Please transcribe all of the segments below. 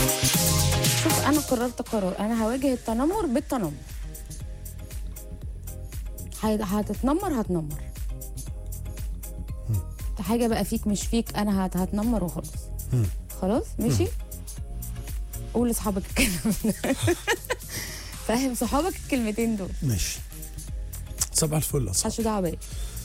شوف انا قررت قرار انا هواجه التنمر بالتنمر هي- هتتنمر هتنمر حاجه بقى فيك مش فيك انا هت- هتنمر وخلاص مم. خلاص ماشي قول لاصحابك الكلام ده فاهم صحابك الكلمتين دول ماشي صباح الفل يا صاحبي محدش دعوه بيا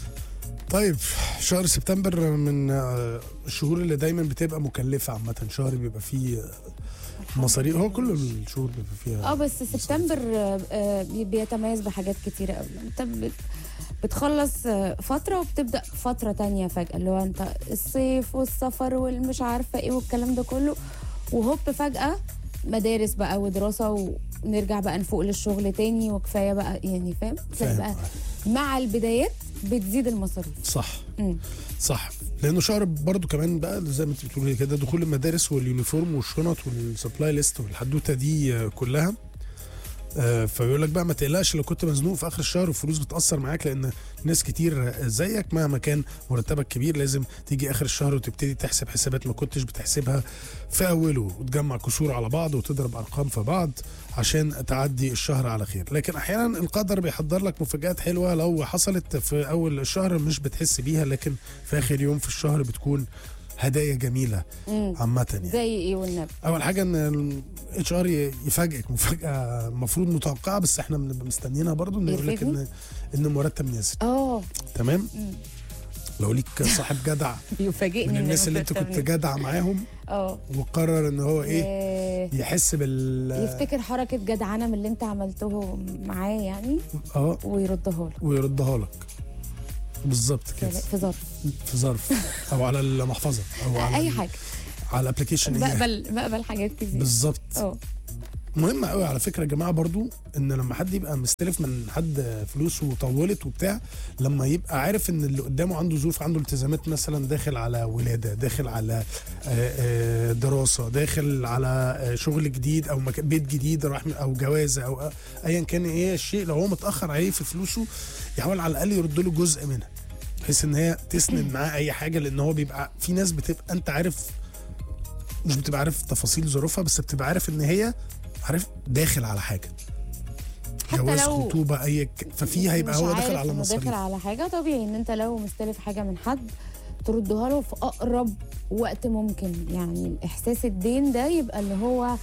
طيب شهر سبتمبر من آه، الشهور اللي دايما بتبقى مكلفه عامه شهر بيبقى فيه آه، مصاريف هو كل الشهور بيبقى فيها اه بس سبتمبر آه، آه، بي- بيتميز بحاجات كتيرة قوي انت بت- بتخلص آه، فترة وبتبدأ فترة تانية فجأة اللي هو انت الصيف والسفر والمش عارفة ايه والكلام ده كله وهوب فجأة مدارس بقى ودراسة ونرجع بقى نفوق للشغل تاني وكفاية بقى يعني فاهم تلاقي فاهم. بقى مع البدايات بتزيد المصاريف صح مم. صح لانه شهر برضو كمان بقى زي ما انت بتقولي كده دخول المدارس واليونيفورم والشنط والسبلاي ليست والحدوته دي آه، كلها آه، فبيقول لك بقى ما تقلقش لو كنت مزنوق في اخر الشهر والفلوس بتاثر معاك لان ناس كتير آه، زيك مهما كان مرتبك كبير لازم تيجي اخر الشهر وتبتدي تحسب حسابات ما كنتش بتحسبها في اوله وتجمع كسور على بعض وتضرب ارقام في بعض عشان تعدي الشهر على خير لكن احيانا القدر بيحضر لك مفاجآت حلوه لو حصلت في اول الشهر مش بتحس بيها لكن في اخر يوم في الشهر بتكون هدايا جميله مم. عامه يعني زي ايه والنبي اول حاجه ان الاتش ار يفاجئك مفاجاه المفروض متوقعه بس احنا بنبقى مستنيينها برضو انه يقول لك ان يرفدني؟ ان المرتب نازل اه تمام مم. لو ليك صاحب جدع بيفاجئني من إن الناس اللي انت كنت المرتب جدع معاهم اه وقرر ان هو ايه آه، يحس بال يفتكر حركة جدعنة من اللي انت عملته معاه يعني اه ويردها لك ويردها لك بالظبط كده في ظرف في ظرف او على المحفظه او على اي ال- حاجة على الابلكيشن بقبل بقبل حاجات كتير بالظبط اه مهم قوي على فكره يا جماعه برضو ان لما حد يبقى مستلف من حد فلوس وطولت وبتاع لما يبقى عارف ان اللي قدامه عنده ظروف عنده التزامات مثلا داخل على ولاده داخل على آه، آه، دراسه داخل على آه، شغل جديد او مك- بيت جديد راح او جوازه او آه، ايا كان ايه الشيء لو هو متاخر عليه في فلوسه يحاول على الاقل يرد له جزء منها بحيث ان هي تسند معاه اي حاجه لان هو بيبقى في ناس بتبقى انت عارف مش بتبقى عارف تفاصيل ظروفها بس بتبقى عارف ان هي عارف داخل على حاجه حتى جواز لو خطوبه اي ك- ففي هيبقى مش هو عارف داخل على إنه مصاريف داخل على حاجة طبيعي ان انت لو مستلف حاجة من حد تردها له في اقرب وقت ممكن يعني احساس الدين ده يبقى اللي هو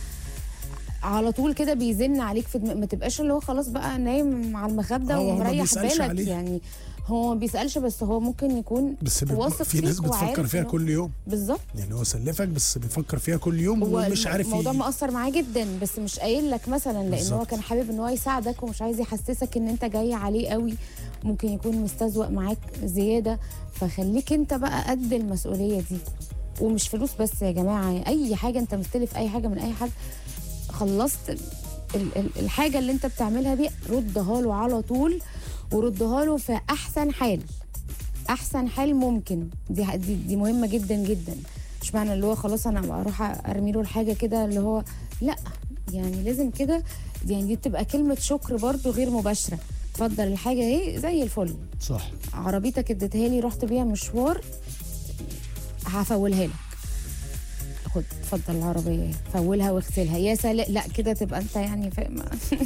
على طول كده بيزن عليك في دماغ ما تبقاش اللي هو خلاص بقى نايم على المخده هو- هو ما ومريح بيسألش بالك عليه. يعني هو ما بيسالش بس هو ممكن يكون بس بيبقى واثق في ناس فيك بتفكر وعارف فيها إنه- كل يوم بالظبط يعني هو سلفك بس بيفكر فيها كل يوم هو ومش عارف الموضوع ي- مأثر معاه جدا بس مش قايل لك مثلا لان هو بالظبط. كان حابب ان هو يساعدك ومش عايز يحسسك ان انت جاي عليه قوي ممكن يكون مستذوق معاك زياده فخليك انت بقى قد المسؤوليه دي ومش فلوس بس يا جماعه اي حاجه انت مستلف اي حاجه من اي حد خلصت ال- ال- الحاجه اللي انت بتعملها دي ردها له على طول وردها له في احسن حال احسن حال ممكن دي دي, دي مهمه جدا جدا مش معنى اللي هو خلاص انا اروح ارمي له الحاجه كده اللي هو لا يعني لازم كده يعني دي بتبقى كلمه شكر برضو غير مباشره اتفضل الحاجه اهي زي الفل صح عربيتك اديتها لي رحت بيها مشوار هفولها لك خد اتفضل العربيه اهي فولها واغسلها يا سلام لا كده تبقى انت يعني فاهم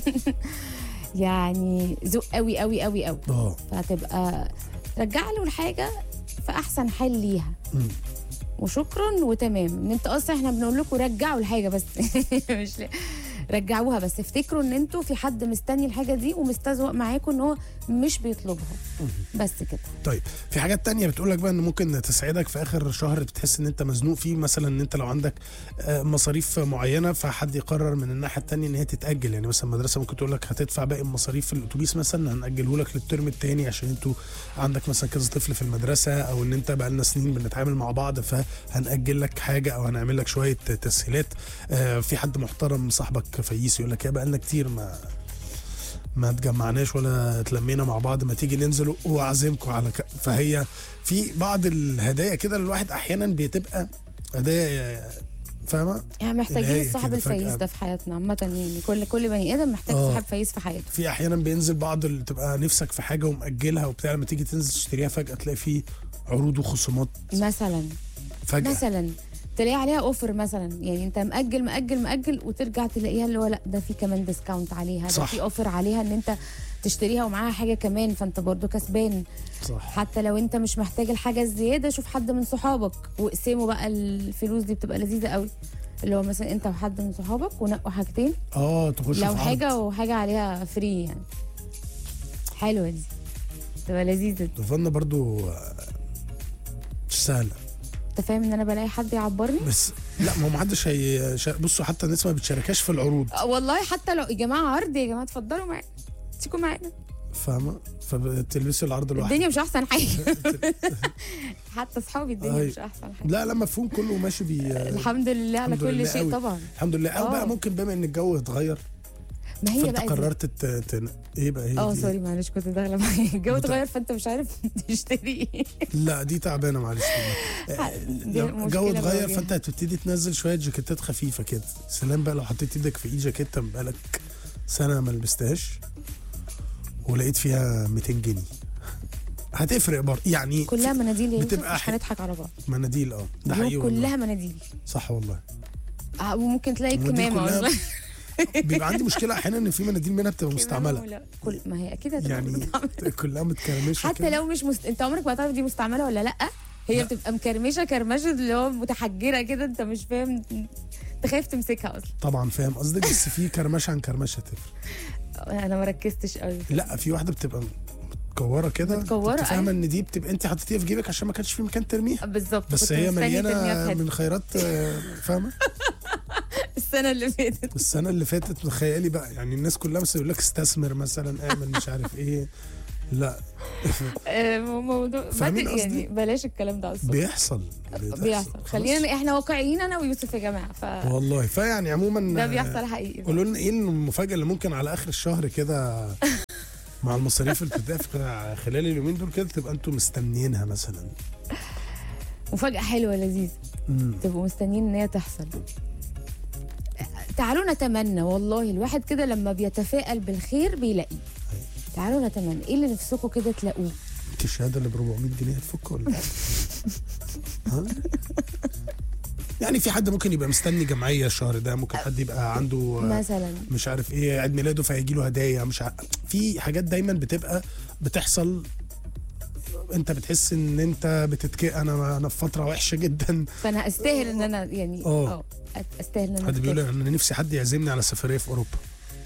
يعني ذوق قوي قوي قوي قوي اه فهتبقى رجع له الحاجه في احسن حال ليها مم. وشكرا وتمام ان انت اصلا احنا بنقول لكم رجعوا الحاجه بس مش ل- رجعوها بس افتكروا ان انتوا في حد مستني الحاجه دي ومستذوق معاكم ان هو مش بيطلبها بس كده طيب في حاجات تانية بتقول لك بقى ان ممكن تسعدك في اخر شهر بتحس ان انت مزنوق فيه مثلا ان انت لو عندك آه، مصاريف معينه فحد يقرر من الناحيه التانية ان هي تتاجل يعني مثلا المدرسه ممكن تقول لك هتدفع باقي المصاريف في الاتوبيس مثلا هنأجله لك للترم التاني عشان انتوا عندك مثلا كذا طفل في المدرسه او ان انت بقى لنا سنين بنتعامل مع بعض فهنأجل لك حاجه او هنعمل لك شويه تسهيلات آه، في حد محترم صاحبك فييس يقول لك يا بقى لنا كتير ما ما اتجمعناش ولا اتلمينا مع بعض ما تيجي ننزل واعزمكم على ك... فهي في بعض الهدايا كده للواحد احيانا بتبقى هدايا فاهمه يعني اللي محتاجين هي الصاحب كده فجأة. الفايز ده في حياتنا عامه يعني كل كل بني ادم محتاج آه. صاحب فايز في حياته في احيانا بينزل بعض اللي تبقى نفسك في حاجه ومأجلها وبتاع لما تيجي تنزل تشتريها فجاه تلاقي فيه عروض وخصومات مثلا فجاه مثلا تلاقي عليها اوفر مثلا يعني انت مأجل مأجل مأجل وترجع تلاقيها اللي هو لا ده في كمان ديسكاونت عليها ده صح. في اوفر عليها ان انت تشتريها ومعاها حاجه كمان فانت برضو كسبان صح حتى لو انت مش محتاج الحاجه الزياده شوف حد من صحابك واقسموا بقى الفلوس دي بتبقى لذيذه قوي اللي هو مثلا انت وحد من صحابك ونقوا حاجتين اه تخش لو في حاجه عرض. وحاجه عليها فري يعني حلوه دي تبقى لذيذه دي ضفنا برضو آه، مش سهله انت فاهم ان انا بلاقي حد يعبرني بس لا ما هو محدش هي شا- بصوا حتى الناس ما بتشاركهاش في العروض آه، والله حتى لو يا جماعه عرض يا جماعه اتفضلوا معانا تيجوا معانا فاهمه فبتلبسوا العرض لوحدك الدنيا مش احسن حاجه حتى اصحابي الدنيا أيوة. مش احسن حاجه لا لا مفهوم كله ماشي بي الحمد لله على الحمد كل لله شيء قوي. طبعا الحمد لله او آه. بقى ممكن بما ان الجو اتغير ما هي فانت بقى دي. قررت ت... ت... ايه بقى هي اه دي؟ سوري معلش كنت داخله معايا الجو بتاع- اتغير فانت مش عارف تشتري ايه لا دي تعبانه معلش والله. آه، دي لو الجو مشكلة اتغير بواجهها. فانت هتبتدي تنزل شويه جاكيتات خفيفه كده سلام بقى لو حطيت ايدك في ايد جاكيته بقالك سنه ما لبستهاش ولقيت فيها 200 جنيه هتفرق برضه يعني كلها مناديل يا يوسف، بتبقى مش ح- هنضحك على بعض مناديل اه ده دي حقيقي والله كلها مناديل صح والله آه، وممكن تلاقي المناديل كمامه كلها اصلا بيبقى عندي مشكله احيانا ان في مناديل منها بتبقى مستعمله كمامة ولا- كل ما هي اكيد هتبقى يعني مستعملة. كلها متكرمشه حتى كده. لو مش مست... انت عمرك ما هتعرف دي مستعمله ولا لا هي لا. بتبقى مكرمشه كرمشه اللي هو متحجره كده انت مش فاهم انت خايف تمسكها اصلا طبعا فاهم قصدك بس في كرمشه عن كرمشه تفرق انا ما ركزتش قوي لا في واحده بتبقى متكوره كده متكورة، انت فاهمه أيوة. ان دي بتبقى انت حطيتيها في جيبك عشان ما كانش في مكان ترميها بالظبط بس كنت هي مستني ترميها في مليانه حتة. من خيرات آه، فاهمه السنه اللي فاتت السنه اللي فاتت تخيلي بقى يعني الناس كلها مثلا يقول لك استثمر مثلا اعمل مش عارف ايه لا آه، موضوع فاهمين بدأ- يعني قصدي؟ بلاش الكلام ده اصلا بيحصل بيحصل خلاص. خلينا احنا واقعيين انا ويوسف يا جماعه ف والله فيعني عموما ده آه، بيحصل حقيقي قولوا لنا ايه المفاجاه اللي ممكن على اخر الشهر كده مع المصاريف اللي بتدفع خلال اليومين دول كده تبقى انتوا مستنيينها مثلا مفاجاه حلوه لذيذه مم. تبقوا مستنيين ان هي تحصل تعالوا نتمنى والله الواحد كده لما بيتفائل بالخير بيلاقيه تعالوا نتمنى ايه اللي نفسكم كده تلاقوه انت الشهاده اللي ب 400 جنيه هتفك ولا إيه؟ ها؟ يعني في حد ممكن يبقى مستني جمعيه الشهر ده ممكن حد يبقى عنده آه، مثلا مش عارف ايه عيد ميلاده فهيجي له هدايا مش عارف في حاجات دايما بتبقى بتحصل انت بتحس ان انت بتتك انا انا في فتره وحشه جدا فانا استاهل ان انا يعني آه. اه استاهل ان انا حد بيقول أتكافئ. انا نفسي حد يعزمني على سفريه في اوروبا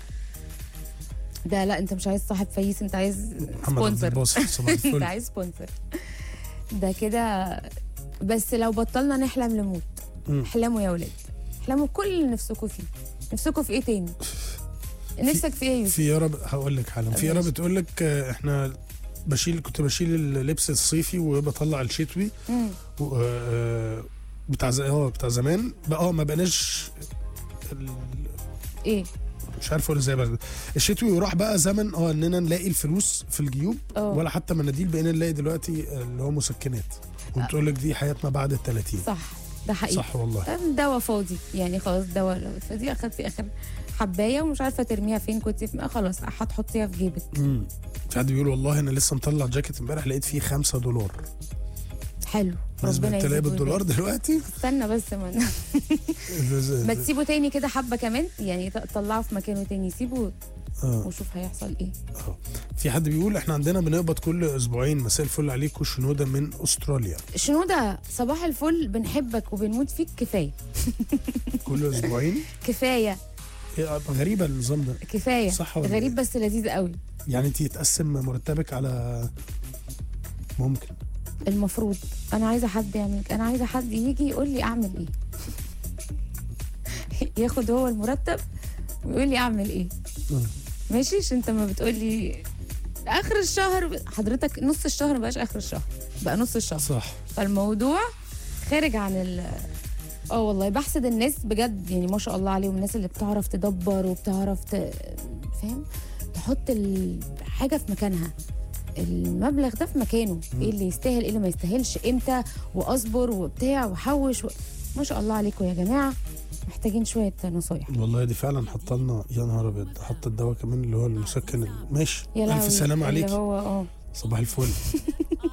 ده لا انت مش عايز صاحب فايس انت عايز محمد عبد سبونسر الباسط صباح انت الفل عايز سبونسر ده كده بس لو بطلنا نحلم لموت مم. احلموا يا ولاد احلموا كل اللي نفسكم فيه نفسكم في ايه تاني نفسك في ايه يا يوسف في يارا ب- هقول لك حالا في يارا ماشي. بتقول لك آه، احنا بشيل كنت بشيل اللبس الصيفي وبطلع الشتوي مم. و- آه، بتاع ز- اه بتاع زمان بقى اه ما بقناش ال- ايه مش عارف اقول ازاي بقى الشتوي وراح بقى زمن اه اننا نلاقي الفلوس في الجيوب اه ولا حتى مناديل بقينا نلاقي دلوقتي اللي هو مسكنات وبتقول لك دي حياتنا بعد ال 30 صح ده حقيقي صح والله أم دواء فاضي يعني خلاص دواء فدي اخدتي اخر حبايه ومش عارفه ترميها فين كنت في خلاص هتحطيها في جيبك امم في حد بيقول والله انا لسه مطلع جاكيت امبارح لقيت فيه 5 دولار حلو الناس ربنا بقت تلاقي يزيد بالدولار ويبارك. دلوقتي استنى بس ما ما تسيبه تاني كده حبه كمان يعني ط- طلعه في مكانه تاني سيبه اه وشوف هيحصل ايه اه في حد بيقول احنا عندنا بنقبض كل اسبوعين مساء الفل عليكم شنوده من استراليا شنودة صباح الفل بنحبك وبنموت فيك كفايه كل اسبوعين كفايه هي غريبه النظام ده كفايه صح ولا غريب إيه؟ بس لذيذ قوي يعني انت يتقسم مرتبك على ممكن المفروض انا عايزه حد يعمل انا عايزه حد يجي يقول لي اعمل ايه ياخد هو المرتب ويقول لي اعمل ايه آه. ماشي عشان انت ما بتقول لي اخر الشهر حضرتك نص الشهر ما بقاش اخر الشهر بقى نص الشهر صح فالموضوع خارج عن ال اه والله بحسد الناس بجد يعني ما شاء الله عليهم الناس اللي بتعرف تدبر وبتعرف ت... فاهم تحط الحاجه في مكانها المبلغ ده في مكانه ايه اللي يستاهل ايه اللي ما يستاهلش امتى واصبر وبتاع وحوش و... ما شاء الله عليكم يا جماعه محتاجين شويه نصايح والله دي فعلا حط لنا يا نهار ابيض حط الدواء كمان اللي هو المسكن ال- ماشي يا لهوي الف سلام اللي عليك هو اه صباح الفل